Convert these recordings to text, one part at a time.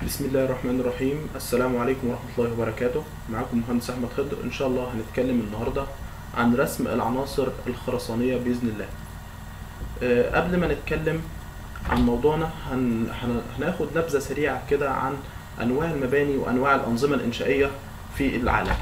بسم الله الرحمن الرحيم السلام عليكم ورحمة الله وبركاته معكم مهندس أحمد خضر إن شاء الله هنتكلم النهاردة عن رسم العناصر الخرسانية بإذن الله أه قبل ما نتكلم عن موضوعنا هن... هن... هناخد نبذة سريعة كده عن أنواع المباني وأنواع الأنظمة الإنشائية في العالم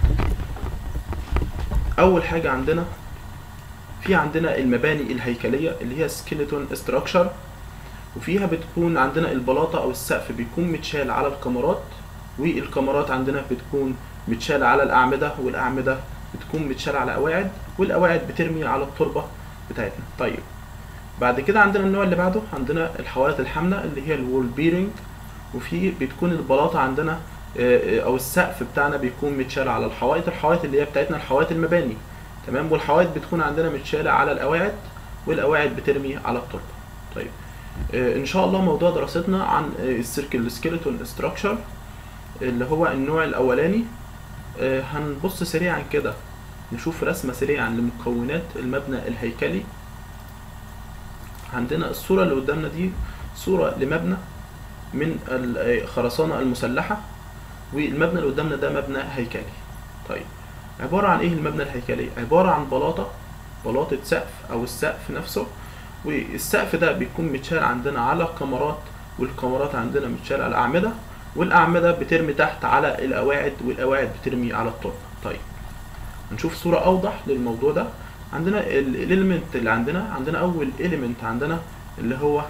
أول حاجة عندنا في عندنا المباني الهيكلية اللي هي سكيلتون استراكشر وفيها بتكون عندنا البلاطة أو السقف بيكون متشال على الكمرات والكمرات عندنا بتكون متشالة على الأعمدة والأعمدة بتكون متشالة على قواعد والقواعد بترمي على التربة بتاعتنا طيب بعد كده عندنا النوع اللي بعده عندنا الحوائط الحاملة اللي هي الوول بيرنج وفي بتكون البلاطة عندنا أو السقف بتاعنا بيكون متشال على الحوائط الحوائط اللي هي بتاعتنا الحوائط المباني تمام والحوائط بتكون عندنا متشالة على القواعد والقواعد بترمي على التربة طيب ان شاء الله موضوع دراستنا عن السيركل سكيلتون ستراكشر اللي هو النوع الاولاني هنبص سريعا كده نشوف رسمة سريعا لمكونات المبنى الهيكلي عندنا الصورة اللي قدامنا دي صورة لمبنى من الخرسانة المسلحة والمبنى اللي قدامنا ده مبنى هيكلي طيب عبارة عن ايه المبنى الهيكلي عبارة عن بلاطة بلاطة سقف او السقف نفسه والسقف ده بيكون متشال عندنا على كمرات والكمرات عندنا متشال على أعمدة والأعمدة بترمي تحت على القواعد والقواعد بترمي على التربة طيب هنشوف صورة أوضح للموضوع ده عندنا الإليمنت اللي عندنا عندنا أول إليمنت عندنا اللي هو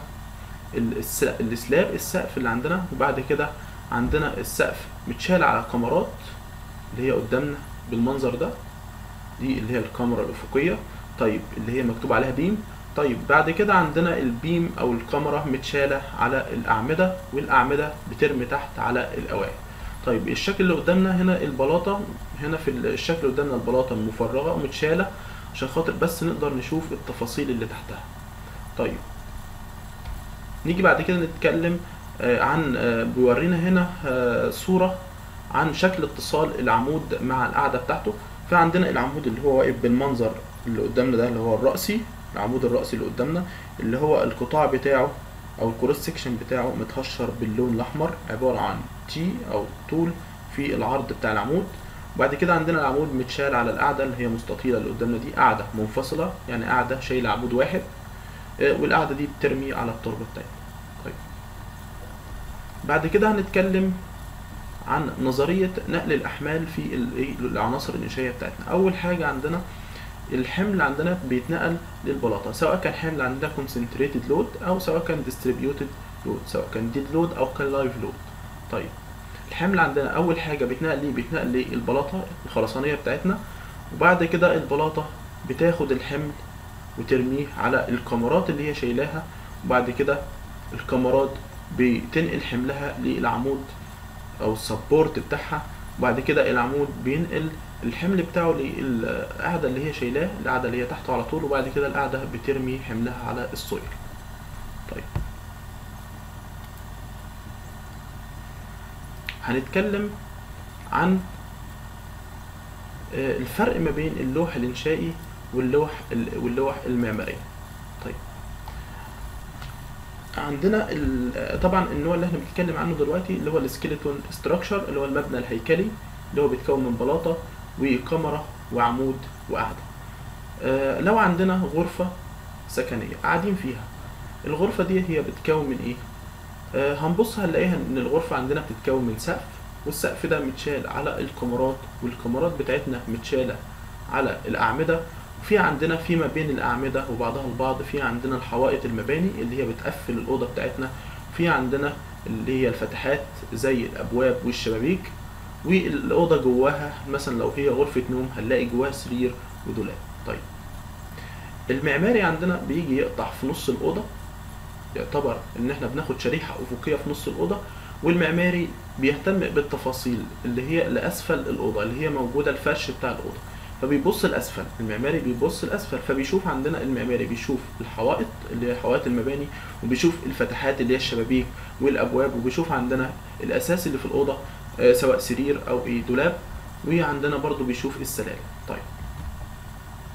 السلاب السقف اللي عندنا وبعد كده عندنا السقف متشال على كمرات اللي هي قدامنا بالمنظر ده دي اللي هي الكاميرا الأفقية طيب اللي هي مكتوب عليها بيم طيب بعد كده عندنا البيم او الكاميرا متشاله على الاعمده والاعمده بترمي تحت على القواعد طيب الشكل اللي قدامنا هنا البلاطه هنا في الشكل اللي قدامنا البلاطه مفرغه ومتشاله عشان خاطر بس نقدر نشوف التفاصيل اللي تحتها طيب نيجي بعد كده نتكلم عن بيورينا هنا صوره عن شكل اتصال العمود مع القاعده بتاعته فعندنا العمود اللي هو واقف بالمنظر اللي قدامنا ده اللي هو الرأسي العمود الرأسي اللي قدامنا اللي هو القطاع بتاعه او الكروس سكشن بتاعه متهشر باللون الاحمر عبارة عن تي او طول في العرض بتاع العمود وبعد كده عندنا العمود متشال على القاعدة اللي هي مستطيلة اللي قدامنا دي قاعدة منفصلة يعني قاعدة شايلة عمود واحد والقاعدة دي بترمي على التربة بتاعتنا طيب بعد كده هنتكلم عن نظرية نقل الأحمال في العناصر الإنشائية بتاعتنا أول حاجة عندنا الحمل عندنا بيتنقل للبلاطة سواء كان حمل عندنا concentrated load أو سواء كان distributed load سواء كان dead load أو كان live load طيب الحمل عندنا أول حاجة بيتنقل ليه بيتنقل للبلاطة الخرسانية بتاعتنا وبعد كده البلاطة بتاخد الحمل وترميه على الكاميرات اللي هي شايلاها وبعد كده الكاميرات بتنقل حملها للعمود أو السبورت بتاعها وبعد كده العمود بينقل الحمل بتاعه للقاعدة اللي هي شايلاه القاعدة اللي هي تحته على طول وبعد كده القاعدة بترمي حملها على السويل طيب هنتكلم عن الفرق ما بين اللوح الإنشائي واللوح واللوح المعمارية طيب عندنا طبعا النوع اللي احنا بنتكلم عنه دلوقتي اللي هو السكيلتون ستراكشر اللي هو المبنى الهيكلي اللي هو بيتكون من بلاطة وكاميرا وعمود وقاعدة آه لو عندنا غرفة سكنية قاعدين فيها الغرفة دي هي بتتكون من ايه آه هنبص هنلاقيها ان الغرفة عندنا بتتكون من سقف والسقف ده متشال على الكاميرات والكاميرات بتاعتنا متشالة على الأعمدة وفي عندنا فيما بين الأعمدة وبعضها البعض في عندنا الحوائط المباني اللي هي بتقفل الأوضة بتاعتنا في عندنا اللي هي الفتحات زي الأبواب والشبابيك والأوضة جواها مثلا لو هي غرفة نوم هنلاقي جواها سرير ودولاب طيب المعماري عندنا بيجي يقطع في نص الأوضة يعتبر إن إحنا بناخد شريحة أفقية في نص الأوضة والمعماري بيهتم بالتفاصيل اللي هي لأسفل الأوضة اللي هي موجودة الفرش بتاع الأوضة فبيبص الأسفل المعماري بيبص الأسفل فبيشوف عندنا المعماري بيشوف الحوائط اللي هي حوائط المباني وبيشوف الفتحات اللي هي الشبابيك والأبواب وبيشوف عندنا الأساس اللي في الأوضة سواء سرير او ايه دولاب وعندنا برضو بيشوف السلالم طيب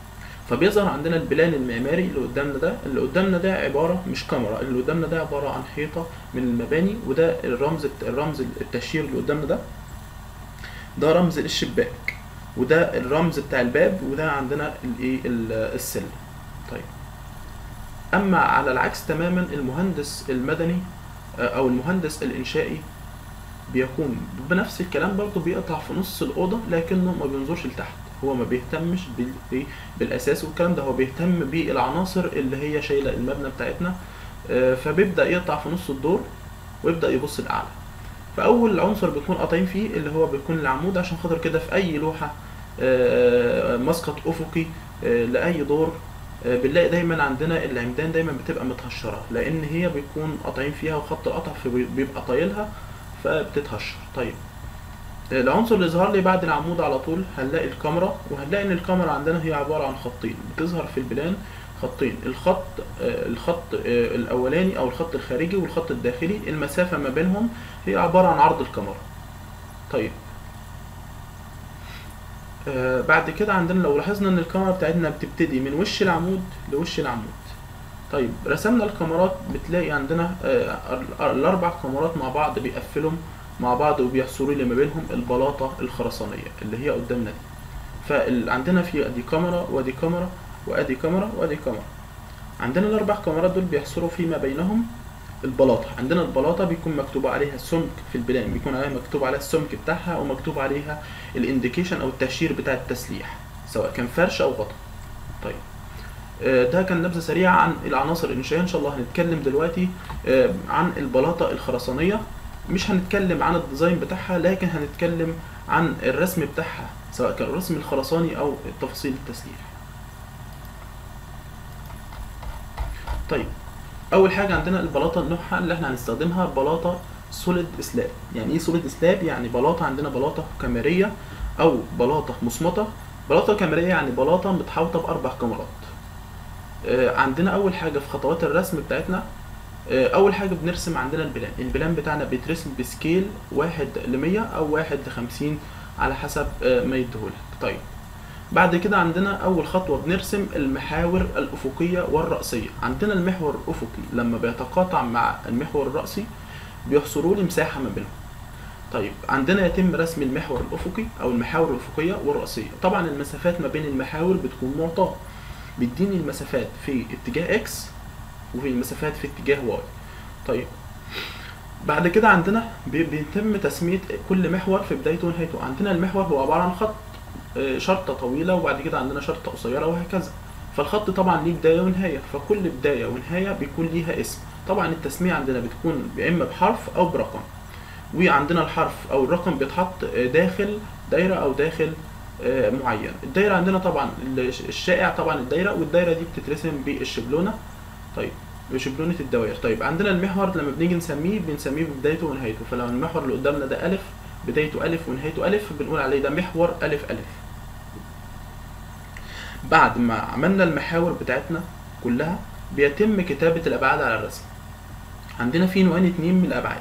فبيظهر عندنا البلان المعماري اللي قدامنا ده اللي قدامنا ده عباره مش كاميرا اللي قدامنا ده عباره عن حيطه من المباني وده الرمز الرمز التشير اللي قدامنا ده ده رمز الشباك وده الرمز بتاع الباب وده عندنا الايه ال- السلم طيب اما على العكس تماما المهندس المدني آه، او المهندس الانشائي بيكون بنفس الكلام برضه بيقطع في نص الاوضه لكنه ما بينظرش لتحت هو ما بيهتمش بال- إيه؟ بالاساس والكلام ده هو بيهتم بالعناصر اللي هي شايله المبنى بتاعتنا آه، فبيبدا يقطع في نص الدور ويبدا يبص لاعلى فاول عنصر بيكون قاطعين فيه اللي هو بيكون العمود عشان خاطر كده في اي لوحه آه، مسقط افقي آه، لاي دور آه، بنلاقي دايما عندنا العمدان دايما بتبقى متهشره لان هي بيكون قاطعين فيها وخط القطع فبيبقى طايلها فبتتهشر طيب العنصر اللي ظهر لي بعد العمود على طول هنلاقي الكاميرا وهنلاقي ان الكاميرا عندنا هي عباره عن خطين بتظهر في البلان خطين الخط آه، الخط آه، الاولاني او الخط الخارجي والخط الداخلي المسافه ما بينهم هي عباره عن عرض الكاميرا طيب آه، بعد كده عندنا لو لاحظنا ان الكاميرا بتاعتنا بتبتدي من وش العمود لوش العمود طيب رسمنا الكاميرات بتلاقي عندنا آه، ال- الاربع كاميرات مع بعض بيقفلوا مع بعض وبيحصروا لي ما بينهم البلاطه الخرسانيه اللي هي قدامنا دي فعندنا في ادي كاميرا وادي كاميرا وادي كاميرا وادي كاميرا عندنا الاربع كاميرات دول بيحصروا فيما بينهم البلاطه عندنا البلاطه بيكون مكتوب عليها السمك في البلان بيكون عليها مكتوب عليها السمك بتاعها ومكتوب عليها الانديكيشن او التأشير بتاع التسليح سواء كان فرش او غطا طيب آه، ده كان نبذه سريعه عن العناصر الانشائيه ان شاء الله هنتكلم دلوقتي آه، عن البلاطه الخرسانيه مش هنتكلم عن الديزاين بتاعها لكن هنتكلم عن الرسم بتاعها سواء كان الرسم الخرساني او تفاصيل التسليح طيب اول حاجه عندنا البلاطه النوعها اللي احنا هنستخدمها بلاطه سوليد سلاب يعني ايه سوليد سلاب يعني بلاطه عندنا بلاطه كاميريه او بلاطه مصمطه بلاطه كاميريه يعني بلاطه متحوطه باربع كاميرات آه، عندنا اول حاجه في خطوات الرسم بتاعتنا آه، اول حاجه بنرسم عندنا البلان البلان بتاعنا بيترسم بسكيل واحد لمية او واحد لخمسين على حسب آه، ما يديهولك طيب بعد كده عندنا اول خطوه بنرسم المحاور الافقيه والراسيه عندنا المحور الافقي لما بيتقاطع مع المحور الراسي بيحصروا لي مساحه ما بينهم طيب عندنا يتم رسم المحور الافقي او المحاور الافقيه والراسيه طبعا المسافات ما بين المحاور بتكون معطاه بيديني المسافات في اتجاه اكس وفي المسافات في اتجاه واي طيب بعد كده عندنا بي- بيتم تسمية كل محور في بدايته ونهايته عندنا المحور هو عبارة عن خط آه، شرطة طويلة وبعد كده عندنا شرطة قصيرة وهكذا فالخط طبعا ليه بداية ونهاية فكل بداية ونهاية بيكون ليها اسم طبعا التسمية عندنا بتكون يا إما بحرف أو برقم وعندنا الحرف أو الرقم بيتحط آه، داخل دايرة أو داخل آه، معين الدايرة عندنا طبعا الش- الشائع طبعا الدايرة والدايرة دي بتترسم بالشبلونة طيب بشبلونة الدوائر طيب عندنا المحور لما بنيجي نسميه بنسميه ببدايته ونهايته فلو المحور اللي قدامنا ده ألف بدايته ألف ونهايته ألف بنقول عليه ده محور ألف ألف بعد ما عملنا المحاور بتاعتنا كلها بيتم كتابة الأبعاد على الرسم عندنا في نوعين اتنين من الأبعاد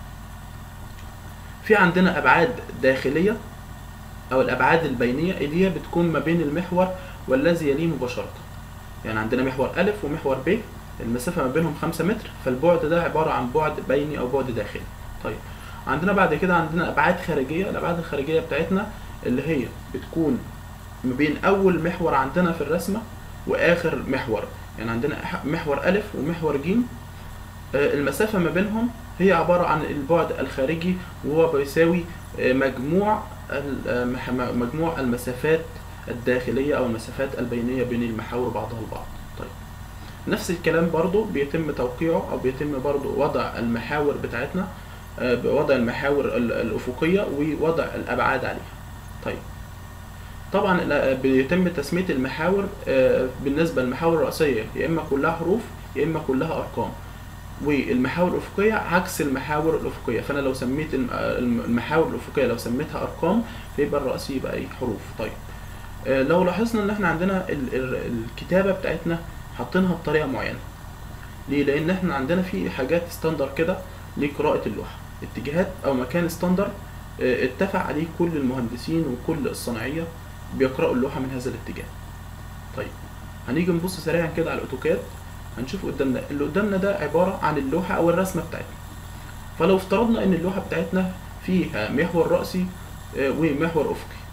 في عندنا أبعاد داخلية أو الأبعاد البينية اللي هي بتكون ما بين المحور والذي يليه مباشرة يعني عندنا محور ألف ومحور ب المسافة ما بينهم خمسة متر فالبعد ده عبارة عن بعد بيني أو بعد داخلي طيب عندنا بعد كده عندنا أبعاد خارجية الأبعاد الخارجية بتاعتنا اللي هي بتكون ما بين أول محور عندنا في الرسمة وآخر محور يعني عندنا ح- محور ألف ومحور ج آه، المسافة ما بينهم هي عبارة عن البعد الخارجي وهو بيساوي آه، مجموع ال- آه، مح- مجموع المسافات الداخلية أو المسافات البينية بين المحاور بعضها البعض طيب نفس الكلام برضو بيتم توقيعه أو بيتم برضو وضع المحاور بتاعتنا آه، بوضع المحاور ال- الأفقية ووضع الأبعاد عليها طيب طبعا ال- بيتم تسمية المحاور آه، بالنسبة للمحاور الرئيسية يا إما كلها حروف يا إما كلها أرقام والمحاور الأفقية عكس المحاور الأفقية فأنا لو سميت الم- الم- المحاور الأفقية لو سميتها أرقام فيبقى الرئيسي يبقى إيه حروف طيب آه، لو لاحظنا إن إحنا عندنا ال- ال- الكتابة بتاعتنا حاطينها بطريقة معينة ليه؟ لأن إحنا عندنا في حاجات ستاندر كده لقراءة اللوحة اتجاهات أو مكان ستاندر آه، اتفق عليه كل المهندسين وكل الصناعية بيقرأوا اللوحة من هذا الاتجاه طيب هنيجي نبص سريعا كده على الاوتوكاد هنشوف قدامنا اللي قدامنا ده عباره عن اللوحه او الرسمه بتاعتنا فلو افترضنا ان اللوحه بتاعتنا فيها محور راسي آه، ومحور افقي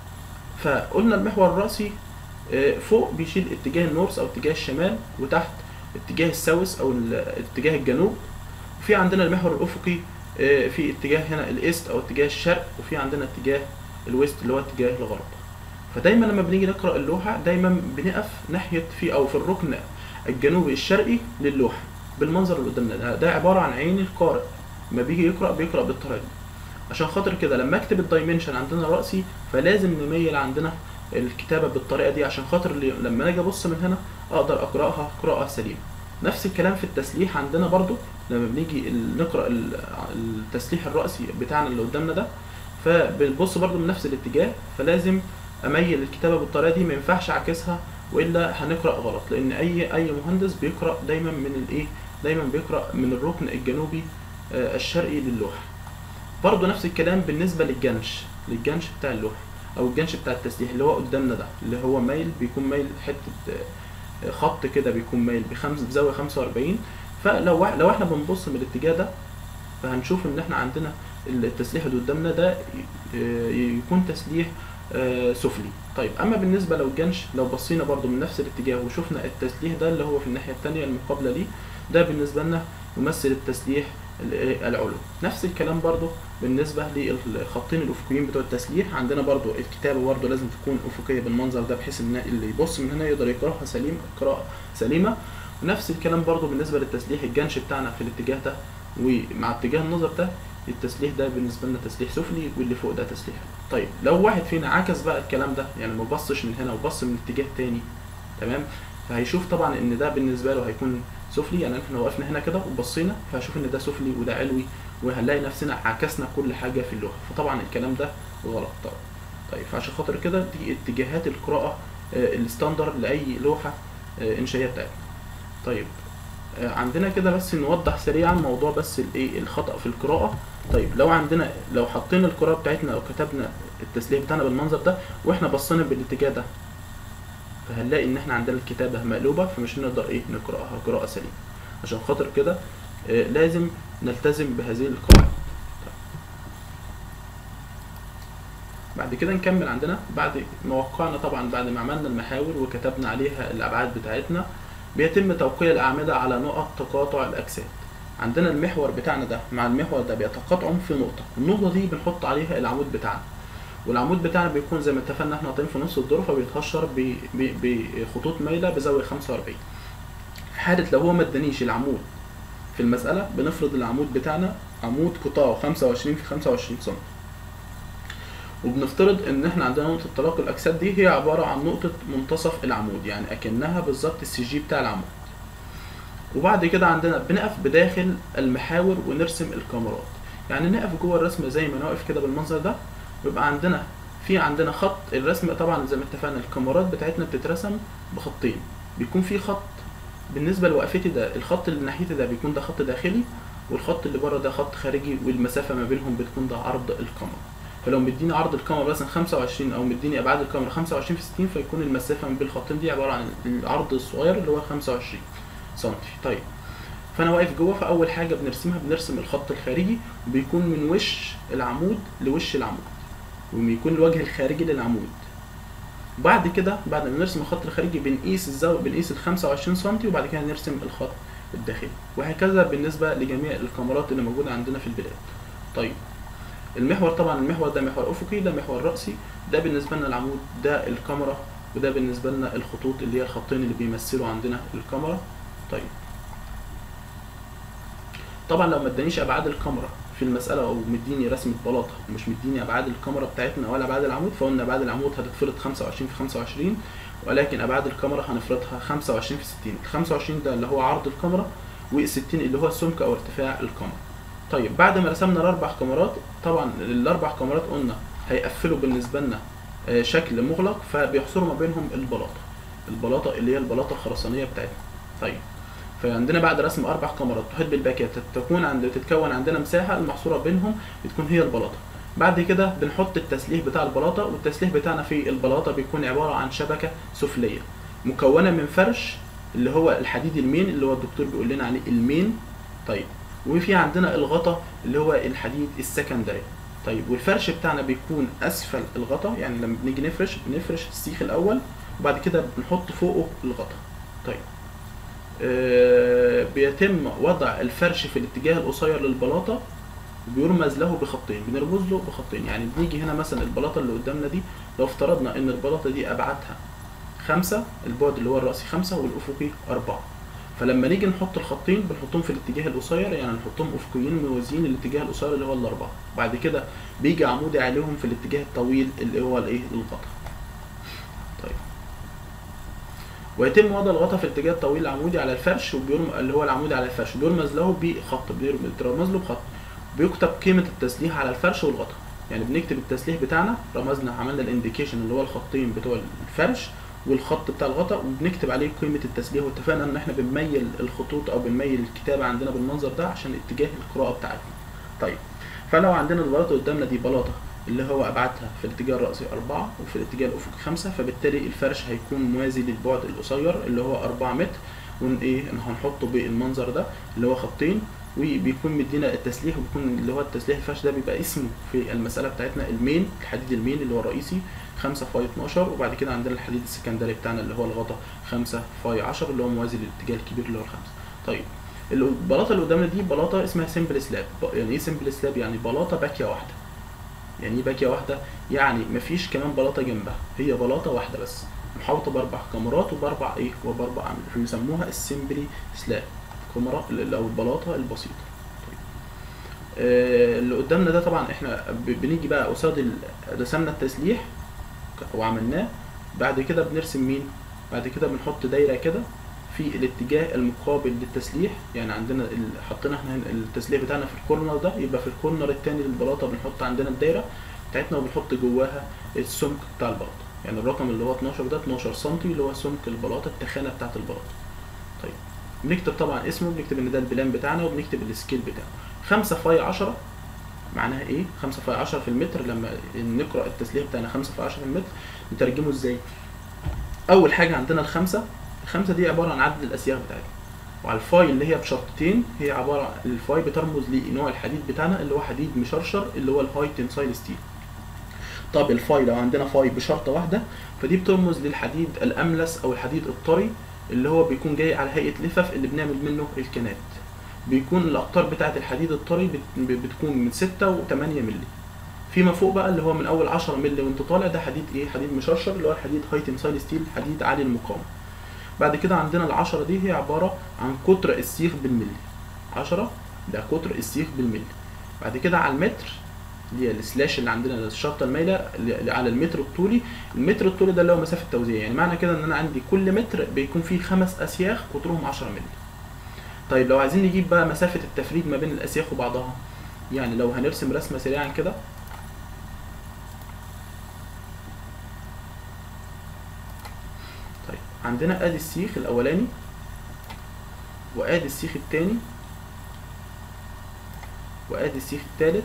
فقلنا المحور الراسي آه، فوق بيشيل اتجاه النورث او اتجاه الشمال وتحت اتجاه الساوث او ال- اتجاه الجنوب وفي عندنا المحور الافقي آه، في اتجاه هنا الايست او اتجاه الشرق وفي عندنا اتجاه الويست اللي هو اتجاه الغرب فدايما لما بنيجي نقرا اللوحه دايما بنقف ناحيه في او في الركن الجنوبي الشرقي للوحه بالمنظر اللي قدامنا ده ده عباره عن عين القارئ لما بيجي يقرا بيقرا بالطريقه دي عشان خاطر كده لما اكتب الدايمنشن عندنا راسي فلازم نميل عندنا الكتابه بالطريقه دي عشان خاطر اللي- لما اجي ابص من هنا اقدر اقراها قراءه سليمه نفس الكلام في التسليح عندنا برضو لما بنيجي ال- نقرا ال- التسليح الراسي بتاعنا اللي قدامنا ده فبنبص برضو من نفس الاتجاه فلازم اميل الكتابه بالطريقه دي ما ينفعش اعكسها والا هنقرا غلط لان اي اي مهندس بيقرا دايما من الايه دايما بيقرا من الركن الجنوبي آه، الشرقي للوحه برضو نفس الكلام بالنسبه للجنش للجنش بتاع اللوحه او الجنش بتاع التسليح اللي هو قدامنا ده اللي هو مايل بيكون مايل حته آه، خط كده بيكون مايل بخمس بزاويه 45 فلو وا- لو احنا بنبص من الاتجاه ده فهنشوف ان احنا عندنا التسليح اللي قدامنا ده ي- يكون تسليح آه، سفلي طيب اما بالنسبه لو الجنش لو بصينا برضو من نفس الاتجاه وشفنا التسليح ده اللي هو في الناحيه الثانيه المقابله ليه ده بالنسبه لنا يمثل التسليح ال- العلوي نفس الكلام برضو بالنسبه للخطين الافقيين بتوع التسليح عندنا برضو الكتابه برضو لازم تكون افقيه بالمنظر ده بحيث ان اللي يبص من هنا يقدر يقراها سليم قراءه سليمه ونفس الكلام برضو بالنسبه للتسليح الجنش بتاعنا في الاتجاه ده ومع اتجاه النظر ده التسليح ده بالنسبه لنا تسليح سفلي واللي فوق ده تسليح طيب لو واحد فينا عكس بقى الكلام ده يعني ما بصش من هنا وبص من اتجاه تاني تمام فهيشوف طبعا ان ده بالنسبه له هيكون سفلي يعني احنا وقفنا هنا كده وبصينا فهشوف ان ده سفلي وده علوي وهنلاقي نفسنا عكسنا كل حاجه في اللوحه فطبعا الكلام ده غلط طبعا طيب فعشان خاطر كده دي اتجاهات القراءه آه، الستاندر لاي لوحه آه، انشائيه بتاعتنا طيب آه، عندنا كده بس نوضح سريعا موضوع بس الايه الخطا في القراءه طيب لو عندنا لو حطينا القراءه بتاعتنا او كتبنا التسليح بتاعنا بالمنظر ده واحنا بصينا بالاتجاه ده فهنلاقي ان احنا عندنا الكتابه مقلوبه فمش هنقدر ايه نقراها قراءه سليمه عشان خاطر كده آه، لازم نلتزم بهذه القواعد بعد كده نكمل عندنا بعد ما وقعنا طبعا بعد ما عملنا المحاور وكتبنا عليها الابعاد بتاعتنا بيتم توقيع الاعمده على نقط تقاطع الاجساد عندنا المحور بتاعنا ده مع المحور ده بيتقاطعوا في نقطه النقطه دي بنحط عليها العمود بتاعنا والعمود بتاعنا بيكون زي ما اتفقنا احنا حاطين في نص الدور فبيتهشر ب- ب- بخطوط مايله بزاويه 45 في حاله لو هو ما ادانيش العمود في المساله بنفرض العمود بتاعنا عمود قطاعه 25 في 25 سم وبنفترض ان احنا عندنا نقطه تلاقي الاجساد دي هي عباره عن نقطه منتصف العمود يعني اكنها بالظبط السي جي بتاع العمود وبعد كده عندنا بنقف بداخل المحاور ونرسم الكاميرات يعني نقف جوه الرسم زي ما نقف كده بالمنظر ده ويبقى عندنا في عندنا خط الرسم طبعا زي ما اتفقنا الكاميرات بتاعتنا بتترسم بخطين بيكون في خط بالنسبه لوقفتي ده الخط اللي ناحيتي ده بيكون ده خط داخلي والخط اللي بره ده خط خارجي والمسافه ما بينهم بتكون ده عرض الكاميرا فلو مديني عرض الكاميرا مثلا 25 او مديني ابعاد الكاميرا 25 في 60 فيكون المسافه ما بين الخطين دي عباره عن العرض الصغير اللي هو 25 سم طيب فانا واقف جوه فاول حاجه بنرسمها بنرسم الخط الخارجي وبيكون من وش العمود لوش العمود وبيكون الوجه الخارجي للعمود بعد كده بعد ما نرسم الخط الخارجي بنقيس الزاويه بنقيس ال 25 سم وبعد كده نرسم الخط الداخلي وهكذا بالنسبه لجميع الكاميرات اللي موجوده عندنا في البلاد طيب المحور طبعا المحور ده محور افقي ده محور راسي ده بالنسبه لنا العمود ده الكاميرا وده بالنسبه لنا الخطوط اللي هي الخطين اللي بيمثلوا عندنا الكاميرا طيب طبعا لو ما ادانيش ابعاد الكاميرا في المساله او مديني رسمه بلاطه ومش مديني ابعاد الكاميرا بتاعتنا ولا ابعاد العمود فقلنا ابعاد العمود هتتفرض 25 في 25 ولكن ابعاد الكاميرا هنفرضها 25 في 60 ال 25 ده اللي هو عرض الكاميرا وال 60 اللي هو السمك او ارتفاع الكاميرا طيب بعد ما رسمنا الاربع كاميرات طبعا الاربع كاميرات قلنا هيقفلوا بالنسبه لنا آه، شكل مغلق فبيحصروا ما بينهم البلاطه البلاطه اللي هي البلاطه الخرسانيه بتاعتنا طيب فعندنا بعد رسم اربع كاميرات تحيط بالباكيه تكون عند تتكون عندنا مساحه المحصوره بينهم بتكون هي البلاطه بعد كده بنحط التسليح بتاع البلاطه والتسليح بتاعنا في البلاطه بيكون عباره عن شبكه سفليه مكونه من فرش اللي هو الحديد المين اللي هو الدكتور بيقول لنا عليه المين طيب وفي عندنا الغطا اللي هو الحديد السكندري طيب والفرش بتاعنا بيكون اسفل الغطا يعني لما بنيجي نفرش بنفرش السيخ الاول وبعد كده بنحط فوقه الغطا طيب آه بيتم وضع الفرش في الاتجاه القصير للبلاطه وبيرمز له بخطين بنرمز له بخطين يعني بنيجي هنا مثلا البلاطه اللي قدامنا دي لو افترضنا ان البلاطه دي ابعادها خمسة البعد اللي هو الرأسي خمسة والأفقي أربعة فلما نيجي نحط الخطين بنحطهم في الاتجاه القصير يعني نحطهم افقيين موازيين للاتجاه القصير اللي هو الاربعه بعد كده بيجي عمودي عليهم في الاتجاه الطويل اللي هو الايه الغطا طيب ويتم وضع الغطا في الاتجاه الطويل العمودي على الفرش وبيرم اللي هو العمودي على الفرش بيرمز له بخط بيرمز له بخط بيكتب قيمه التسليح على الفرش والغطا يعني بنكتب التسليح بتاعنا رمزنا عملنا الانديكيشن اللي هو الخطين بتوع الفرش والخط بتاع الغطاء وبنكتب عليه قيمه التسليح واتفقنا ان احنا بنميل الخطوط او بنميل الكتابه عندنا بالمنظر ده عشان اتجاه القراءه بتاعتنا طيب فلو عندنا البلاطه قدامنا دي بلاطه اللي هو ابعادها في الاتجاه الرأسي أربعة وفي الاتجاه الأفقي خمسة فبالتالي الفرش هيكون موازي للبعد القصير اللي هو أربعة متر ون ايه هنحطه بالمنظر ده اللي هو خطين وبيكون مدينا التسليح وبيكون اللي هو التسليح الفرش ده بيبقى اسمه في المسألة بتاعتنا المين الحديد المين اللي هو الرئيسي 5 فاي 12 وبعد كده عندنا الحديد السكندري بتاعنا اللي هو الغطا 5 فاي 10 اللي هو موازي للاتجاه الكبير اللي هو الخمسة طيب البلاطه اللي قدامنا دي بلاطه اسمها سمبل سلاب يعني ايه سمبل سلاب يعني بلاطه باكيه واحده يعني ايه باكيه واحده يعني مفيش كمان بلاطه جنبها هي بلاطه واحده بس محاوطه باربع كاميرات وباربع ايه وباربع عمل بيسموها السمبلي سلاب الكاميرا او البلاطه البسيطه طيب. آه اللي قدامنا ده طبعا احنا بنيجي بقى قصاد رسمنا التسليح وعملناه بعد كده بنرسم مين بعد كده بنحط دايره كده في الاتجاه المقابل للتسليح يعني عندنا حطينا احنا التسليح بتاعنا في الكورنر ده يبقى في الكورنر التاني للبلاطه بنحط عندنا الدايره بتاعتنا وبنحط جواها السمك بتاع البلاطه يعني الرقم اللي هو 12 ده 12 سم اللي هو سمك البلاطه التخانه بتاعت البلاطه طيب بنكتب طبعا اسمه بنكتب ان ده البلان بتاعنا وبنكتب السكيل بتاعه 5 فاي 10 معناها ايه 5 فاي 10 في المتر لما نقرا التسليح بتاعنا 5 فاي 10 في المتر نترجمه ازاي اول حاجه عندنا الخمسه الخمسه دي عباره عن عدد الاسياخ بتاعتنا وعلى الفاي اللي هي بشرطتين هي عباره عن الفاي بترمز لنوع الحديد بتاعنا اللي هو حديد مشرشر اللي هو الهاي تنسايل ستيل طب الفاي لو عندنا فاي بشرطه واحده فدي بترمز للحديد الاملس او الحديد الطري اللي هو بيكون جاي على هيئه لفف اللي بنعمل منه الكنات بيكون الاقطار بتاعه الحديد الطري بتكون من 6 و 8 مللي فيما فوق بقى اللي هو من اول 10 مللي وانت طالع ده حديد ايه حديد مشرشر اللي هو الحديد هاي تنسايل ستيل حديد عالي المقاومه بعد كده عندنا العشرة دي هي عبارة عن قطر السيخ بالملي عشرة ده قطر السيخ بالملي بعد كده على المتر اللي هي السلاش اللي عندنا الشرطة المايلة اللي على المتر الطولي المتر الطولي ده اللي هو مسافة توزيع يعني معنى كده ان انا عندي كل متر بيكون فيه خمس اسياخ قطرهم 10 مللي طيب لو عايزين نجيب بقى مسافة التفريج ما بين الاسياخ وبعضها يعني لو هنرسم رسمة سريعا كده طيب عندنا ادي السيخ الاولاني وادي السيخ التاني وادي السيخ التالت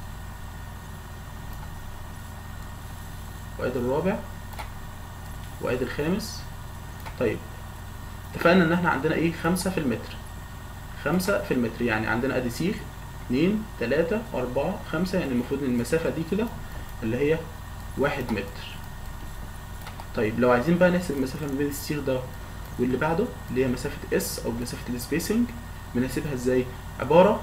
وادي الرابع وادي الخامس طيب اتفقنا ان احنا عندنا ايه خمسة في المتر خمسة في المتر يعني عندنا ادي سيخ اتنين تلاتة اربعة خمسة يعني المفروض ان المسافة دي كده اللي هي واحد متر طيب لو عايزين بقى نحسب المسافة ما بين السيخ ده واللي بعده اللي هي مسافة اس او مسافة السبيسنج بنحسبها ازاي عبارة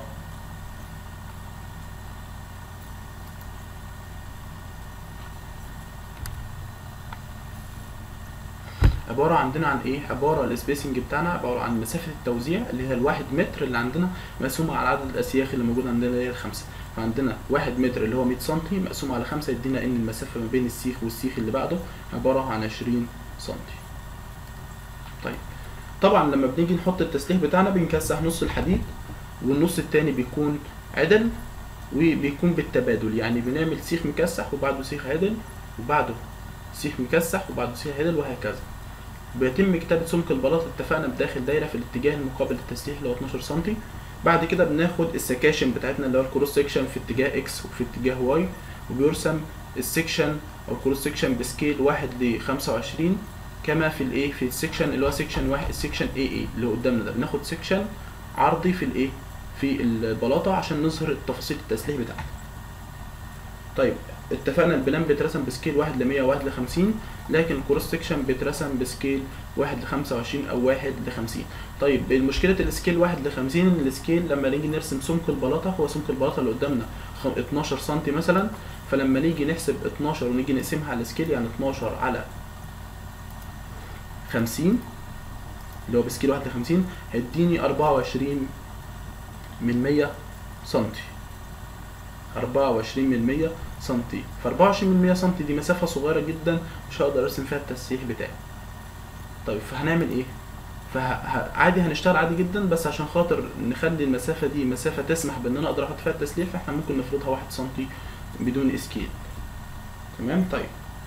عبارة عندنا عن ايه عبارة السبيسنج بتاعنا عبارة عن مسافة التوزيع اللي هي الواحد متر اللي عندنا مقسومة على عدد الاسياخ اللي موجودة عندنا اللي هي الخمسة فعندنا واحد متر اللي هو 100 سنتي مقسوم على خمسة يدينا ان المسافة ما بين السيخ والسيخ اللي بعده عبارة عن 20 سنتي طيب طبعا لما بنيجي نحط التسليح بتاعنا بنكسح نص الحديد والنص التاني بيكون عدل وبيكون بالتبادل يعني بنعمل سيخ مكسح وبعده سيخ عدل وبعده سيخ مكسح وبعده سيخ عدل وهكذا بيتم كتابة سمك البلاط اتفقنا بداخل دايرة في الاتجاه المقابل للتسليح اللي هو 12 سنتي بعد كده بناخد السكاشن بتاعتنا اللي هو الكروس سكشن في اتجاه اكس وفي اتجاه واي وبيرسم السكشن او الكروس سكشن بسكيل واحد ل 25 كما في الايه في السكشن اللي هو سكشن واحد السكشن اي اي اللي قدامنا ده بناخد سكشن عرضي في الايه في البلاطه عشان نظهر التفاصيل التسليح بتاعتها طيب اتفقنا البلان بيترسم بسكيل 1 ل 100 و1 ل 50 لكن الكروس سكشن بيترسم بسكيل 1 ل 25 او 1 ل 50 طيب المشكله السكيل 1 ل 50 ان السكيل لما نيجي نرسم سمك البلاطه هو سمك البلاطه اللي قدامنا 12 سم مثلا فلما نيجي نحسب 12 ونيجي نقسمها على السكيل يعني 12 على 50 اللي هو بسكيل 1 ل 50 هيديني 24 من 100 سنتي 24 من 100 سنتي ف 24 من 100 سنتي دي مسافة صغيرة جدا مش هقدر ارسم فيها التسليح بتاعي طيب فهنعمل ايه فعادي هنشتغل عادي جدا بس عشان خاطر نخلي المسافة دي مسافة تسمح بان انا اقدر احط فيها التسليح فاحنا ممكن نفرضها 1 سنتي بدون اسكيل تمام طيب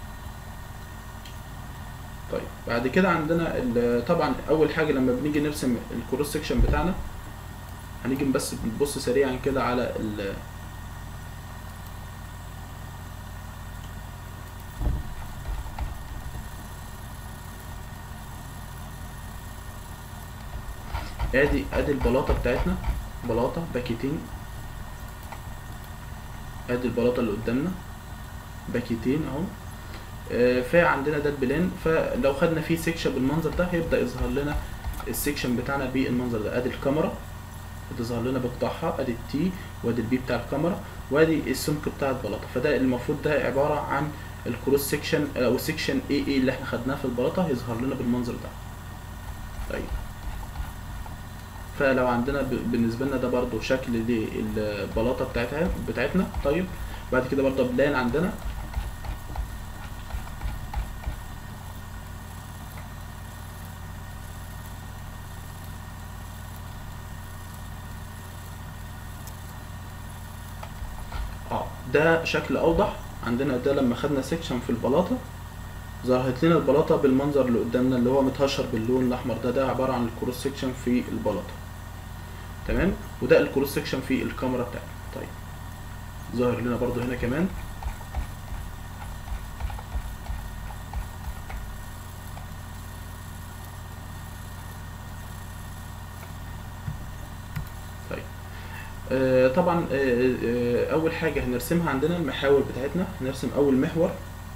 طيب بعد كده عندنا طبعا اول حاجة لما بنيجي نرسم الكروس سكشن بتاعنا هنيجي بس نبص سريعا كده على ال ادي ادي البلاطه بتاعتنا بلاطه باكيتين ادي البلاطه اللي قدامنا باكيتين اهو آه فعندنا ده البلان فلو خدنا فيه سيكشن بالمنظر ده هيبدا يظهر لنا السيكشن بتاعنا بالمنظر ده ادي الكاميرا بتظهر لنا بقطاعها ادي التي وادي البي بتاع الكاميرا وادي السمك بتاع البلاطه فده المفروض ده عباره عن الكروس سيكشن او سيكشن اي اي اللي احنا خدناه في البلاطه هيظهر لنا بالمنظر ده طيب فلو عندنا بالنسبه لنا ده برضو شكل للبلاطه بتاعتها بتاعتنا طيب بعد كده برضو بلان عندنا اه ده شكل اوضح عندنا ده لما خدنا سيكشن في البلاطه ظهرت لنا البلاطه بالمنظر اللي قدامنا اللي هو متهشر باللون الاحمر ده ده عباره عن الكروس سيكشن في البلاطه تمام وده الكروس سيكشن في الكاميرا بتاعتنا طيب ظاهر لنا برضو هنا كمان طيب آه طبعا آه آه اول حاجه هنرسمها عندنا المحاور بتاعتنا هنرسم اول محور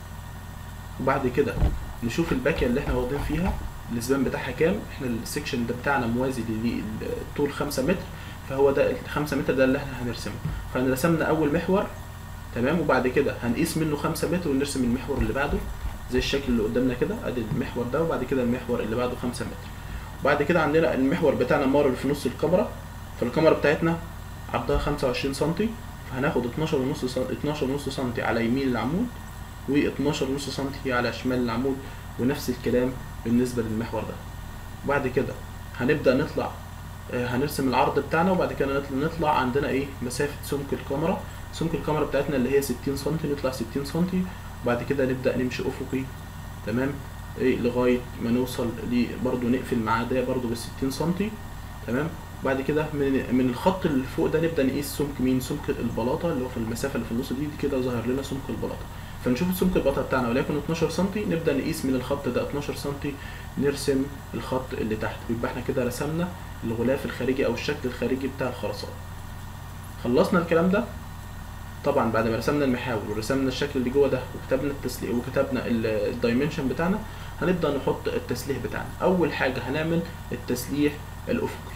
وبعد كده نشوف الباكيه اللي احنا واخدين فيها الاسبان بتاعها كام احنا السكشن ده بتاعنا موازي للطول 5 متر فهو ده ال 5 متر ده اللي احنا هنرسمه فنرسمنا اول محور تمام وبعد كده هنقيس منه 5 متر ونرسم المحور اللي بعده زي الشكل اللي قدامنا كده ادي المحور ده وبعد كده المحور اللي بعده 5 متر وبعد كده عندنا المحور بتاعنا مار في نص الكاميرا فالكاميرا بتاعتنا عرضها 25 سم فهناخد 12 ونص سم 12 ونص سم على يمين العمود و12 ونص سم على شمال العمود ونفس الكلام بالنسبة للمحور ده وبعد كده هنبدأ نطلع هنرسم العرض بتاعنا وبعد كده نطلع, نطلع عندنا ايه مسافة سمك الكاميرا سمك الكاميرا بتاعتنا اللي هي 60 سم نطلع 60 سم وبعد كده نبدأ نمشي أفقي تمام ايه لغاية ما نوصل ل برضو نقفل معاه ده برضو بال 60 سم تمام وبعد كده من من الخط اللي فوق ده نبدأ نقيس سمك مين سمك البلاطة اللي هو في المسافة اللي في النص دي, دي كده ظهر لنا سمك البلاطة فنشوف سمك البلاطه بتاعنا وليكن 12 سم نبدا نقيس من الخط ده 12 سم نرسم الخط اللي تحت يبقى احنا كده رسمنا الغلاف الخارجي او الشكل الخارجي بتاع الخرسانه خلصنا الكلام ده طبعا بعد ما رسمنا المحاور ورسمنا الشكل اللي جوه ده وكتبنا التسليح وكتبنا الدايمنشن بتاعنا هنبدا نحط التسليح بتاعنا اول حاجه هنعمل التسليح الافقي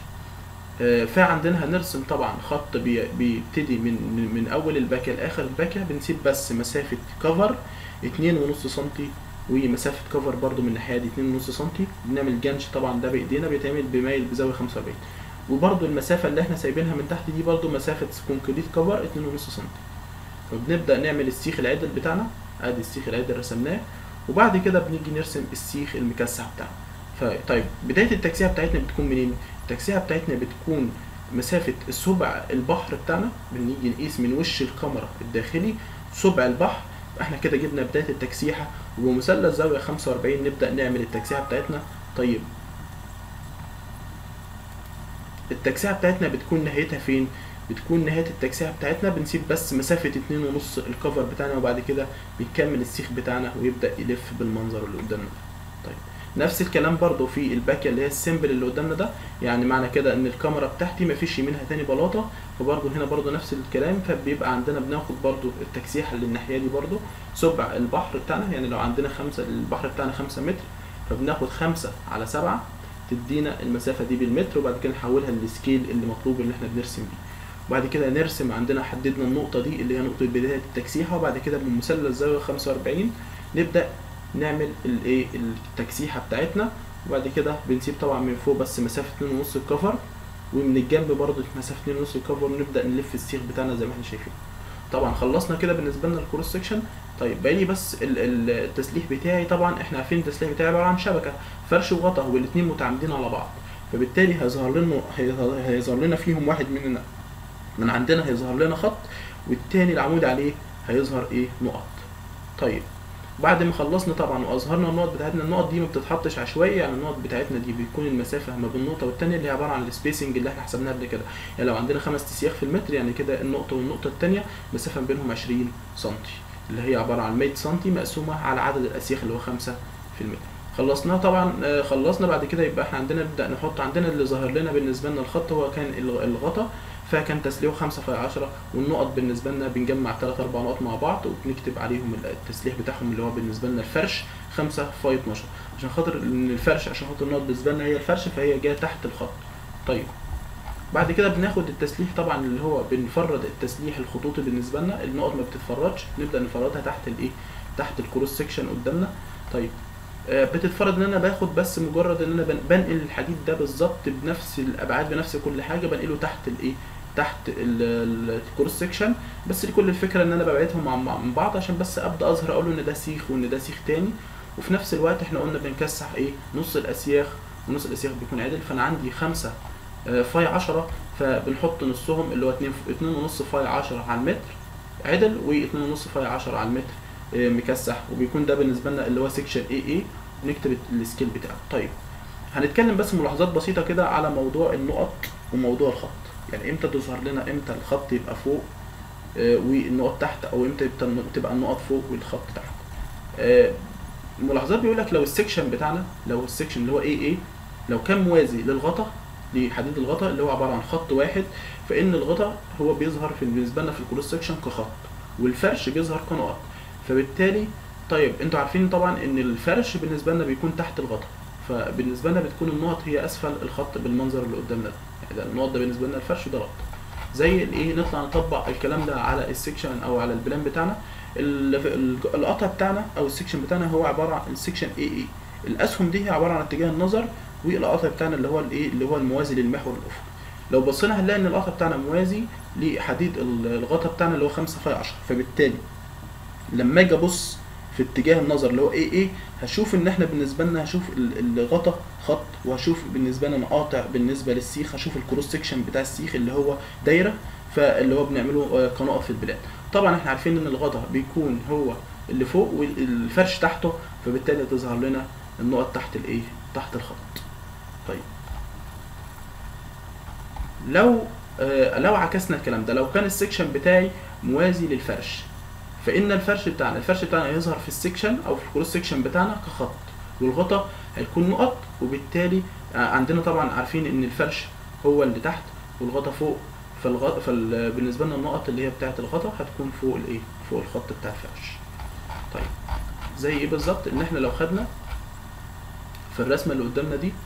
فعندنا هنرسم طبعا خط بيبتدي من من اول الباكيه لاخر الباكيه بنسيب بس مسافه كفر اتنين ونص سنتي ومسافه كفر برضو من الناحيه دي اتنين ونص سنتي بنعمل جنش طبعا ده بايدينا بيتعمل بمايل بزاويه 45 وبرضو المسافه اللي احنا سايبينها من تحت دي برضو مسافه كونكريت كفر اتنين ونص سنتي فبنبدا نعمل السيخ العدل بتاعنا ادي السيخ العدل رسمناه وبعد كده بنيجي نرسم السيخ المكسح بتاعنا طيب بدايه التكسيره بتاعتنا بتكون منين التكسيره بتاعتنا بتكون مسافة سبع البحر بتاعنا بنيجي نقيس من وش الكاميرا الداخلي سبع البحر احنا كده جبنا بداية التكسيحة وبمثلث زاوية 45 نبدأ نعمل التكسيحة بتاعتنا طيب التكسيحة بتاعتنا بتكون نهايتها فين؟ بتكون نهاية التكسيحة بتاعتنا بنسيب بس مسافة اتنين ونص الكفر بتاعنا وبعد كده بنكمل السيخ بتاعنا ويبدأ يلف بالمنظر اللي قدامنا طيب نفس الكلام برضو في الباكيه اللي هي السيمبل اللي قدامنا ده يعني معنى كده ان الكاميرا بتاعتي مفيش يمينها تاني بلاطه فبرضو هنا برضو نفس الكلام فبيبقى عندنا بناخد برضو التكسيحه اللي الناحيه دي برضو سبع البحر بتاعنا يعني لو عندنا خمسة البحر بتاعنا خمسة متر فبناخد خمسة على سبعة تدينا المسافة دي بالمتر وبعد كده نحولها للسكيل اللي مطلوب ان احنا بنرسم بيه وبعد كده نرسم عندنا حددنا النقطة دي اللي هي نقطة بداية التكسيحة وبعد كده بمثلث زاوية 45 نبدأ نعمل الايه التكسيحة بتاعتنا وبعد كده بنسيب طبعا من فوق بس مسافة 2.5 الكفر ومن الجنب برضه مسافة 2.5 الكفر ونبدأ نلف السيخ بتاعنا زي ما احنا شايفين طبعا خلصنا كده بالنسبة لنا الكروس سكشن طيب باقي لي بس ال- ال- التسليح بتاعي طبعا احنا عارفين التسليح بتاعي عبارة عن شبكة فرش وغطا والاتنين متعامدين على بعض فبالتالي هيظهر لنا هيظهر هيظهر لنا فيهم واحد مننا من عندنا هيظهر لنا خط والتاني العمود عليه هيظهر ايه نقط طيب بعد ما خلصنا طبعا واظهرنا النقط بتاعتنا النقط دي ما بتتحطش عشوائي يعني النقط بتاعتنا دي بيكون المسافه ما بين النقطه والتانيه اللي هي عباره عن السبيسنج اللي احنا حسبناها قبل كده يعني لو عندنا خمس تسياخ في المتر يعني كده النقطه والنقطه التانيه مسافه ما بينهم 20 سم اللي هي عباره عن 100 سم مقسومه على عدد الاسياخ اللي هو 5 في المتر خلصناها طبعا آه، خلصنا بعد كده يبقى احنا عندنا نبدا نحط عندنا اللي ظاهر لنا بالنسبه لنا الخط هو كان الغ- الغطا فكان تسليحه 5 في 10 والنقط بالنسبه لنا بنجمع 3 4 نقط مع بعض وبنكتب عليهم التسليح بتاعهم اللي هو بالنسبه لنا الفرش 5 في 12 عشان خاطر ان الفرش عشان خاطر النقط بالنسبه لنا هي الفرش فهي جايه تحت الخط طيب بعد كده بناخد التسليح طبعا اللي هو بنفرد التسليح الخطوطي بالنسبه لنا النقط ما بتتفردش نبدا نفردها تحت الايه تحت الكروس سكشن قدامنا طيب آه، بتتفرض ان انا باخد بس مجرد ان انا بن- بنقل الحديد ده بالظبط بنفس الابعاد بنفس كل حاجه بنقله تحت الايه تحت الكروس سكشن بس كل الفكره ان انا ببعدهم عن عن بعض عشان بس ابدا اظهر اقول ان ده سيخ وان ده سيخ تاني وفي نفس الوقت احنا قلنا بنكسح ايه نص الاسياخ ونص الاسياخ بيكون عدل فانا عندي خمسة آه، فاي 10 فبنحط نصهم اللي هو 2 2 ونص فاي 10 على المتر عدل و2 ونص فاي 10 على المتر آه، مكسح وبيكون ده بالنسبه لنا اللي هو سيكشن اي اي ونكتب السكيل بتاعه طيب هنتكلم بس ملاحظات بسيطه كده على موضوع النقط وموضوع الخط يعني امتى تظهر لنا امتى الخط يبقى فوق آه، والنقط تحت او امتى يبقى تبقى النقط فوق والخط تحت آه، ملاحظات بيقول لك لو السكشن بتاعنا لو السكشن اللي هو اي اي لو كان موازي للغطا لحديد الغطا اللي هو عباره عن خط واحد فان الغطا هو بيظهر في بالنسبه لنا في الكروس سكشن كخط والفرش بيظهر كنقط فبالتالي طيب انتوا عارفين طبعا ان الفرش بالنسبه لنا بيكون تحت الغطا فبالنسبه لنا بتكون النقط هي اسفل الخط بالمنظر اللي قدامنا ده يعني ده النقط ده بالنسبه لنا الفرش ده الغطا زي الايه نطلع نطبق الكلام ده على السكشن او على البلان بتاعنا ال- ال- القطع بتاعنا او السكشن بتاعنا هو عباره عن السكشن اي اي الاسهم دي هي عباره عن اتجاه النظر والقطع بتاعنا اللي هو الايه اللي هو الموازي للمحور الافقي لو بصينا هنلاقي ان القطع بتاعنا موازي لحديد ال- الغطا بتاعنا اللي هو 5 في 10 فبالتالي لما اجي ابص في اتجاه النظر اللي هو ايه ايه هشوف ان احنا بالنسبه لنا هشوف ال- الغطا خط وهشوف بالنسبه لنا مقاطع بالنسبه للسيخ هشوف الكروس سكشن بتاع السيخ اللي هو دايره فاللي هو بنعمله آه، كنقط في البلاد طبعا احنا عارفين ان الغطا بيكون هو اللي فوق والفرش تحته فبالتالي تظهر لنا النقط تحت الايه تحت الخط طيب لو آه لو عكسنا الكلام ده لو كان السكشن بتاعي موازي للفرش فان الفرش بتاعنا الفرش بتاعنا هيظهر في السكشن او في الكروس سكشن بتاعنا كخط والغطا هيكون نقط وبالتالي آه، عندنا طبعا عارفين ان الفرش هو اللي تحت والغطا فوق فالغطا فال... بالنسبه لنا النقط اللي هي بتاعه الغطا هتكون فوق الايه فوق الخط بتاع الفرش طيب زي ايه بالظبط ان احنا لو خدنا في الرسمه اللي قدامنا دي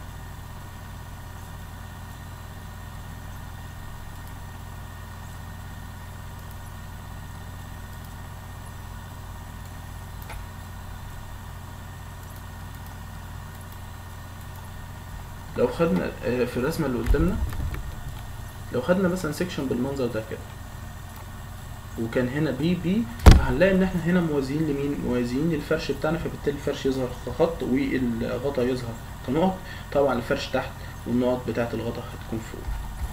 لو خدنا آه، في الرسمه اللي قدامنا لو خدنا مثلا سيكشن بالمنظر ده كده وكان هنا بي بي فهنلاقي ان احنا هنا موازيين لمين موازيين للفرش بتاعنا فبالتالي الفرش يظهر كخط والغطا يظهر كنقط طبعا الفرش تحت والنقط بتاعه الغطا هتكون فوق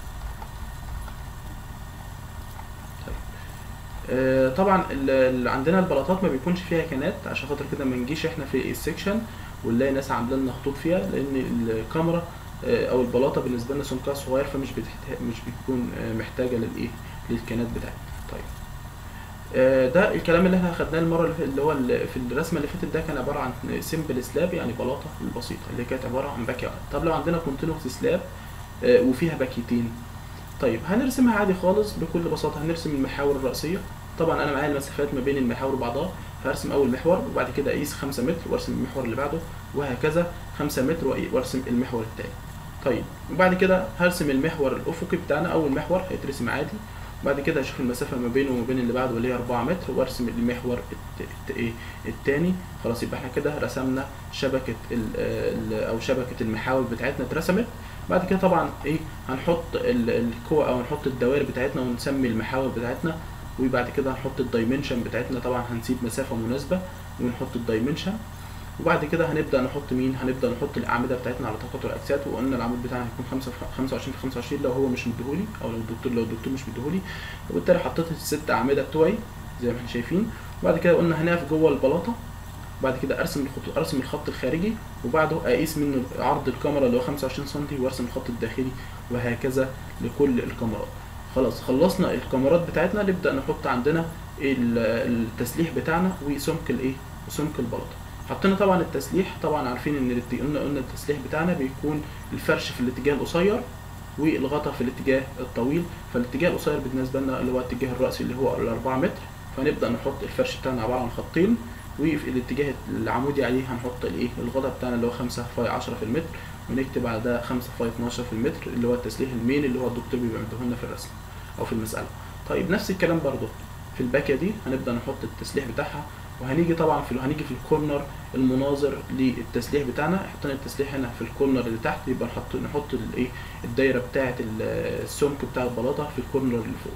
طيب. آه، طبعا ال- اللي عندنا البلاطات ما بيكونش فيها كانات عشان خاطر كده ما نجيش احنا في السكشن ونلاقي ناس عامله لنا خطوط فيها لان الكاميرا آه، او البلاطه بالنسبه لنا سمكها صغير فمش بتحتاج مش بتكون آه، محتاجه للايه للكانات بتاعتها طيب آه، ده الكلام اللي احنا خدناه المره اللي فاتت اللي هو ال- في الرسمه اللي فاتت ده كان عباره عن سيمبل سلاب يعني بلاطه البسيطه اللي كانت عباره عن باكيه واحدة. طب لو عندنا كونتينوس سلاب وفيها باكيتين طيب هنرسمها عادي خالص بكل بساطه هنرسم المحاور الرئيسيه طبعا انا معايا المسافات ما بين المحاور وبعضها فهرسم اول محور وبعد كده اقيس 5 متر وارسم المحور اللي بعده وهكذا 5 متر وأي- وارسم المحور التاني طيب وبعد كده هرسم المحور الافقي بتاعنا اول محور هيترسم عادي وبعد كده هشوف المسافه ما بينه وما بين اللي بعده اللي هي 4 متر وارسم المحور الت- الت- ايه التاني خلاص يبقى احنا كده رسمنا شبكه ال ال او شبكه المحاور بتاعتنا اترسمت بعد كده طبعا ايه هنحط ال- الكوع او هنحط الدوائر بتاعتنا ونسمي المحاور بتاعتنا وبعد كده هنحط الدايمنشن بتاعتنا طبعا هنسيب مسافه مناسبه ونحط الدايمنشن وبعد كده هنبدا نحط مين هنبدا نحط الاعمده بتاعتنا على تقاطع الاجساد وقلنا العمود بتاعنا هيكون 5 في 25 في 25 لو هو مش مديهولي او لو الدكتور لو الدكتور مش مديهولي وبالتالي حطيت الست اعمده بتوعي زي ما احنا شايفين وبعد كده قلنا هنقف جوه البلاطه بعد كده ارسم الخطوط ارسم الخط الخارجي وبعده اقيس منه عرض الكاميرا اللي هو 25 سم وارسم الخط الداخلي وهكذا لكل الكاميرات خلاص خلصنا الكاميرات بتاعتنا نبدا نحط عندنا ال- التسليح بتاعنا وسمك الايه وسمك البلاطه حطينا طبعا التسليح طبعا عارفين ان الات- قلنا قلنا التسليح بتاعنا بيكون الفرش في الاتجاه القصير والغطا في الاتجاه الطويل فالاتجاه القصير بالنسبه لنا اللي هو الاتجاه الرأسي اللي هو ال 4 متر فنبدا نحط الفرش بتاعنا عباره عن خطين وفي الاتجاه العمودي عليه هنحط الايه الغطا بتاعنا اللي هو 5 فاي 10 في المتر ونكتب على ده 5 فاي 12 في المتر اللي هو التسليح المين اللي هو الدكتور بيبقى مديهولنا في الرسم او في المساله طيب نفس الكلام برضو في الباكيه دي هنبدا نحط التسليح بتاعها وهنيجي طبعا في هنيجي في الكورنر المناظر للتسليح بتاعنا حطينا التسليح هنا في الكورنر اللي تحت يبقى نحط نحط الايه الدايره بتاعه ال- السمك بتاع البلاطه في الكورنر اللي فوق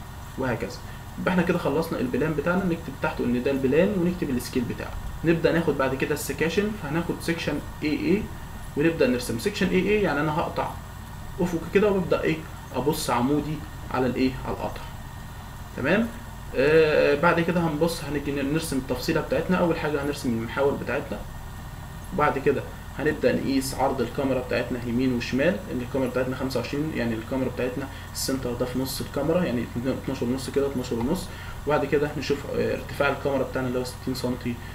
وهكذا يبقى احنا كده خلصنا البلان بتاعنا نكتب تحته ان ده البلان ونكتب السكيل بتاعه نبدا ناخد بعد كده السكاشن فهناخد سيكشن اي اي ونبدا نرسم سيكشن اي اي يعني انا هقطع افق كده وابدا ايه ابص عمودي على الايه على القطع تمام آه بعد كده هنبص هنيجي نرسم التفصيله بتاعتنا اول حاجه هنرسم المحاور بتاعتنا وبعد كده هنبدا نقيس عرض الكاميرا بتاعتنا يمين وشمال ان الكاميرا بتاعتنا 25 يعني الكاميرا بتاعتنا السنتر ده في نص الكاميرا يعني 12 ونص كده 12 ونص وبعد كده نشوف آه، ارتفاع الكاميرا بتاعنا اللي هو 60 سم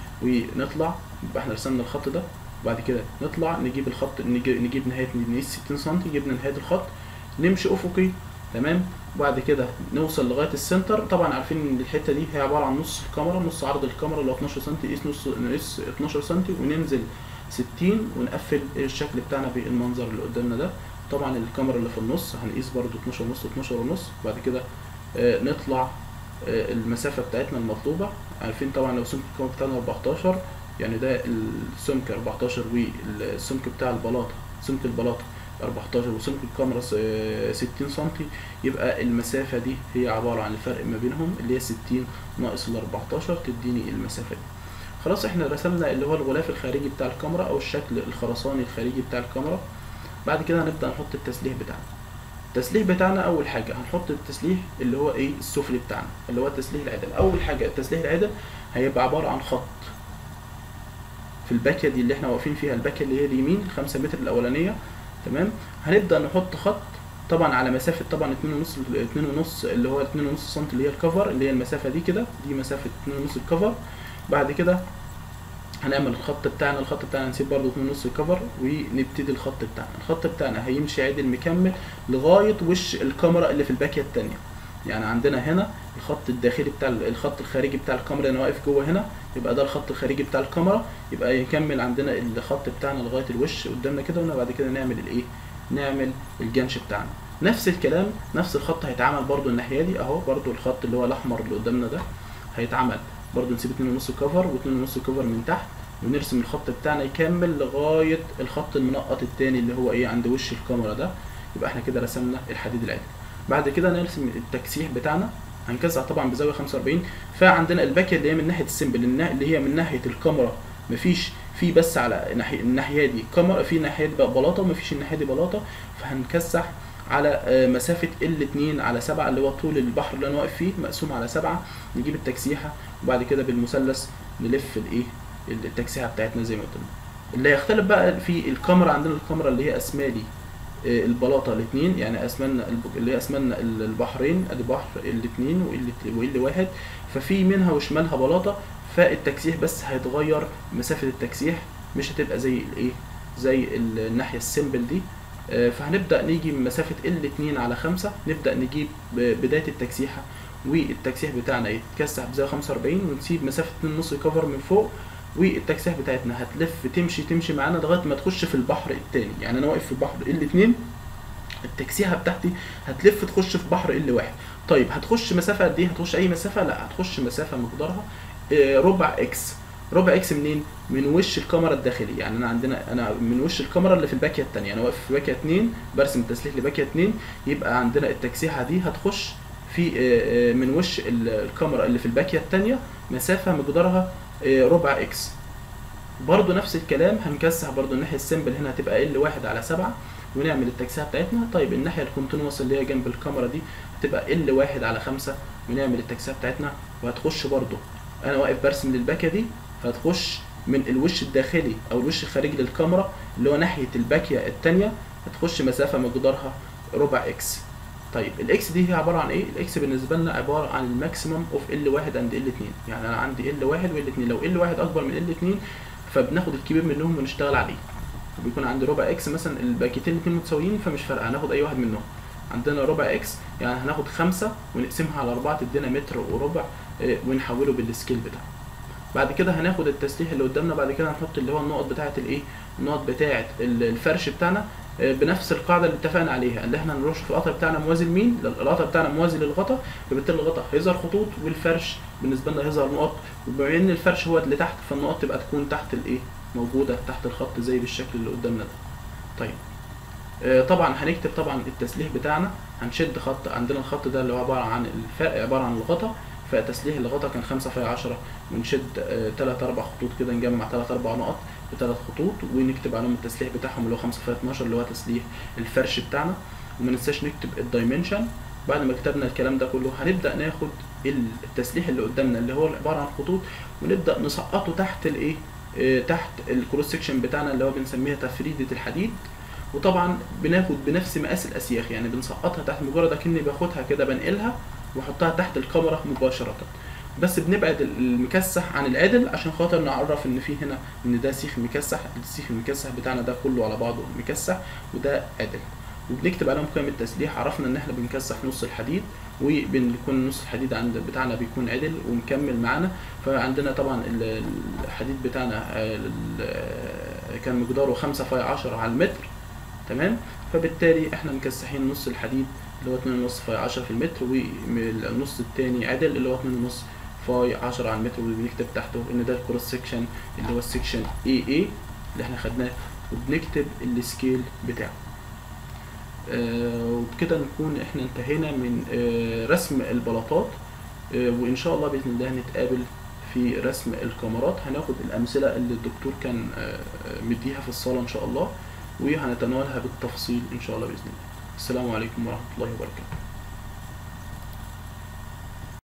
ونطلع يبقى احنا رسمنا الخط ده وبعد كده نطلع نجيب الخط نجيب, نجيب نهايه نقيس 60 سم جبنا نهايه الخط نمشي افقي تمام وبعد كده نوصل لغايه السنتر طبعا عارفين ان الحته دي هي عباره عن نص الكاميرا نص عرض الكاميرا اللي هو 12 سم نقيس نص نقيس 12 سم وننزل 60 ونقفل الشكل بتاعنا بالمنظر اللي قدامنا ده طبعا الكاميرا اللي في النص هنقيس برضو 12 ونص 12 ونص بعد كده آه، نطلع آه، المسافه بتاعتنا المطلوبه عارفين طبعا لو سمك الكاميرا بتاعنا 14 يعني ده السمك 14 والسمك بتاع البلاطه سمك البلاطه 14 وسمك الكاميرا س- آه، 60 سم يبقى المسافة دي هي عبارة عن الفرق ما بينهم اللي هي 60 ناقص ال 14 تديني المسافة دي خلاص احنا رسمنا اللي هو الغلاف الخارجي بتاع الكاميرا او الشكل الخرساني الخارجي بتاع الكاميرا بعد كده هنبدأ نحط التسليح بتاعنا التسليح بتاعنا اول حاجة هنحط التسليح اللي هو ايه السفلي بتاعنا اللي هو التسليح العدل اول حاجة التسليح العدل هيبقى عبارة عن خط في الباكية دي اللي احنا واقفين فيها الباكية اللي هي اليمين الخمسة متر الاولانية تمام هنبدأ نحط خط طبعا على مسافة طبعا اتنين ونص اتنين ونص اللي هو اتنين ونص سم اللي هي الكفر اللي هي المسافة دي كده دي مسافة اتنين ونص الكفر بعد كده هنعمل الخط بتاعنا الخط بتاعنا نسيب برضه اتنين ونص الكفر ونبتدي الخط بتاعنا الخط بتاعنا هيمشي عادل مكمل لغاية وش الكاميرا اللي في الباكية التانية يعني عندنا هنا الخط الداخلي بتاع ال- الخط الخارجي بتاع الكاميرا انا واقف جوه هنا يبقى ده الخط الخارجي بتاع الكاميرا يبقى يكمل عندنا الخط بتاعنا لغايه الوش قدامنا كده وبعد كده نعمل الايه نعمل الجنش بتاعنا نفس الكلام نفس الخط هيتعمل برضو الناحيه دي اهو برضو الخط اللي هو الاحمر اللي قدامنا ده هيتعمل برضو نسيب 2.5 كفر و2.5 كفر من تحت ونرسم الخط بتاعنا يكمل لغايه الخط المنقط التاني اللي هو ايه عند وش الكاميرا ده يبقى احنا كده رسمنا الحديد العدل بعد كده نرسم التكسيح بتاعنا هنكسح طبعا بزاويه 45 فعندنا الباكيه اللي هي من ناحيه السمبل النا- اللي هي من ناحيه الكاميرا مفيش في بس على ناحيه الناحيه دي كاميرا في ناحيه دي بلاطه ومفيش الناحيه دي بلاطه فهنكسح على آه، مسافه ال2 على 7 اللي هو طول البحر اللي انا واقف فيه مقسوم على 7 نجيب التكسيحه وبعد كده بالمثلث نلف الايه التكسيحه بتاعتنا زي ما قلنا اللي هيختلف بقى في الكاميرا عندنا الكاميرا اللي هي اسمالي آه، البلاطه الاثنين يعني اسمنا الب- اللي هي اسمنا ال- البحرين ادي بحر الاثنين وال واحد ففي منها وشمالها بلاطه فالتكسيح بس هيتغير مسافه التكسيح مش هتبقى زي الايه زي ال- الناحيه السيمبل دي آه، فهنبدا نيجي من مسافه ال2 على 5 نبدا نجيب ب- بدايه التكسيحه والتكسيح بتاعنا يتكسح بزاويه 45 ونسيب مسافه 2.5 كفر من فوق والتكسيح بتاعتنا هتلف تمشي تمشي معانا لغايه ما تخش في البحر التاني يعني انا واقف في بحر ال2 التكسيحه بتاعتي هتلف تخش في بحر ال واحد طيب هتخش مسافه قد ايه هتخش اي مسافه لا هتخش مسافه مقدارها آه، ربع اكس ربع اكس منين من وش الكاميرا الداخلي يعني انا عندنا انا من وش الكاميرا اللي في الباكيه الثانيه انا واقف في باكيه 2 برسم تسليح لباكيه 2 يبقى عندنا التكسيحه دي هتخش في آه، آه، من وش ال- الكاميرا اللي في الباكيه الثانيه مسافه مقدارها آه، ربع اكس برضو نفس الكلام هنكسح برضو الناحيه السمبل هنا هتبقى ال واحد على سبعة ونعمل التكسيحه بتاعتنا طيب الناحيه الكونتينوس اللي هي جنب الكاميرا دي هتبقى ال واحد على خمسة ونعمل التكسيحه بتاعتنا وهتخش برضو انا واقف برسم للباكيه دي فهتخش من الوش الداخلي او الوش الخارجي للكاميرا اللي هو ناحيه الباكيه الثانيه هتخش مسافه مقدارها ربع اكس طيب الاكس دي هي عباره عن ايه الاكس بالنسبه لنا عباره عن الماكسيمم اوف ال واحد اند ال 2 يعني انا عندي ال واحد وال 2 لو ال واحد اكبر من ال 2 فبناخد الكبير منهم ونشتغل عليه وبيكون عندي ربع اكس مثلا الباكيتين الاثنين متساويين فمش فارقه هناخد اي واحد منهم عندنا ربع اكس يعني هناخد خمسة ونقسمها على أربعة تدينا متر وربع آه، ونحوله بالسكيل بتاعه بعد كده هناخد التسليح اللي قدامنا بعد كده هنحط اللي هو النقط بتاعه الايه النقط بتاعه ال- الفرش بتاعنا آه، بنفس القاعده اللي اتفقنا عليها اللي احنا نرش في القطر بتاعنا موازي لمين القطر بتاعنا موازي للغطا فبالتالي الغطا هيظهر خطوط والفرش بالنسبه لنا هيظهر نقط وبما ان الفرش هو اللي تحت فالنقط تبقى تكون تحت الايه موجوده تحت الخط زي بالشكل اللي قدامنا ده طيب آه، طبعا هنكتب طبعا التسليح بتاعنا هنشد خط عندنا الخط ده اللي هو عباره عن الفرق عباره عن الغطا فتسليح الغطا كان 5 في 10 ونشد 3 4 خطوط كده نجمع 3 4 نقط بثلاث خطوط ونكتب عليهم التسليح بتاعهم اللي هو 5 في 12 اللي هو تسليح الفرش بتاعنا وما ننساش نكتب الدايمنشن بعد ما كتبنا الكلام ده كله هنبدا ناخد التسليح اللي قدامنا اللي هو عباره عن خطوط ونبدا نسقطه تحت الايه آه، تحت الكروس سكشن بتاعنا اللي هو بنسميها تفريده الحديد وطبعا بناخد بنفس مقاس الاسياخ يعني بنسقطها تحت مجرد اكني باخدها كده بنقلها واحطها تحت الكاميرا مباشره بس بنبعد المكسح عن العدل عشان خاطر نعرف ان في هنا ان ده سيخ مكسح السيخ المكسح بتاعنا ده كله على بعضه مكسح وده عدل وبنكتب عليهم قيم التسليح عرفنا ان احنا بنكسح نص الحديد وبنكون نص الحديد عند بتاعنا بيكون عدل ومكمل معانا فعندنا طبعا ال- الحديد بتاعنا آه، ال- كان مقداره خمسة في عشرة على المتر تمام فبالتالي احنا مكسحين نص الحديد اللي هو اتنين ونص في عشرة في المتر والنص التاني عدل اللي هو اتنين ونص في عشرة على المتر واللي بنكتب تحته ان ده الكروس سكشن اللي هو السكشن اي اي اللي احنا خدناه وبنكتب السكيل بتاعه آه وبكده نكون احنا انتهينا من آه رسم البلاطات آه وان شاء الله باذن الله نتقابل في رسم الكاميرات هناخد الامثله اللي الدكتور كان آه مديها في الصاله ان شاء الله وهنتناولها بالتفصيل ان شاء الله باذن الله السلام عليكم ورحمه الله وبركاته